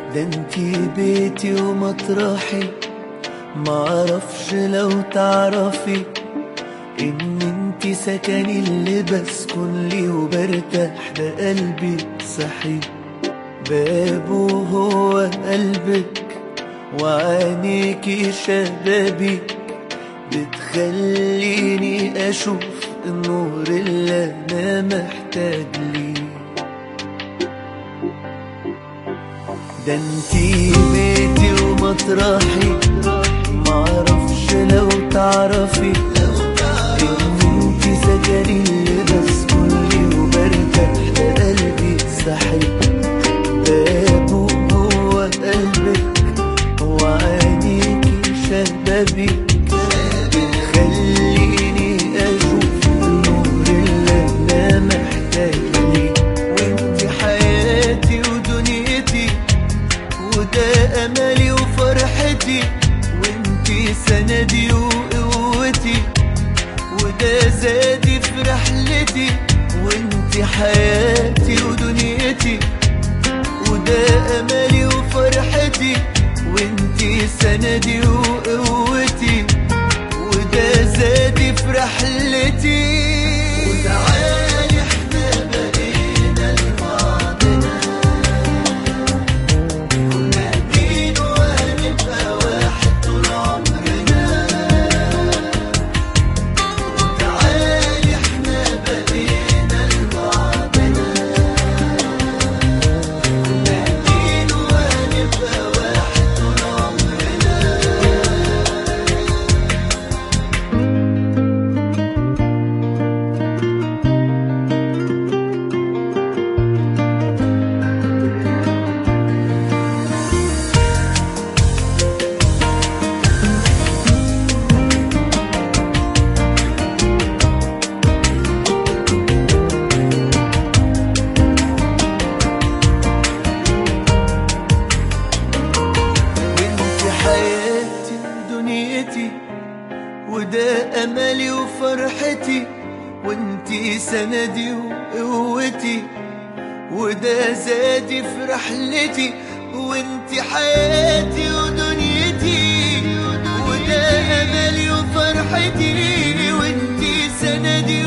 ده انتي بيتي ومطرحي معرفش لو تعرفي ان انتي سكني اللي بسكن لي وبرتاح ده قلبي صحي بابه هو قلبك وعينيكي شبابي بتخليني اشوف النور اللي انا محتاج ليه ده انتي بيتي ومطرحي معرفش لو تعرفي ان انتي سكني اللي بسكن لي وبرتاح ده قلبي صحي بابه هو قلبك وعينيكي شبابي خليني اشوف النور اللي انا محتاج ليه وانتي حياتي ودنيتي وده املي وفرحتي وانتي سندي وقوتي وده زادي في رحلتي وانتي حياتي ودنيتي وده املي وفرحتي وانتي سندي وقوتي وده زادي في رحلتي وتعالي احنا بقينا لبعضنا كنا اتنين وهنبقى واحد طول عمرنا وتعالي احنا بقينا لبعضنا كنا اتنين وهنبقى واحد طول عمرنا وانتي حياتي ودنيتي وده املي وفرحتي وانتي سندي وقوتي وده زادي في رحلتي وانتي حياتي ودنيتي وده املي وفرحتي وانتي سندي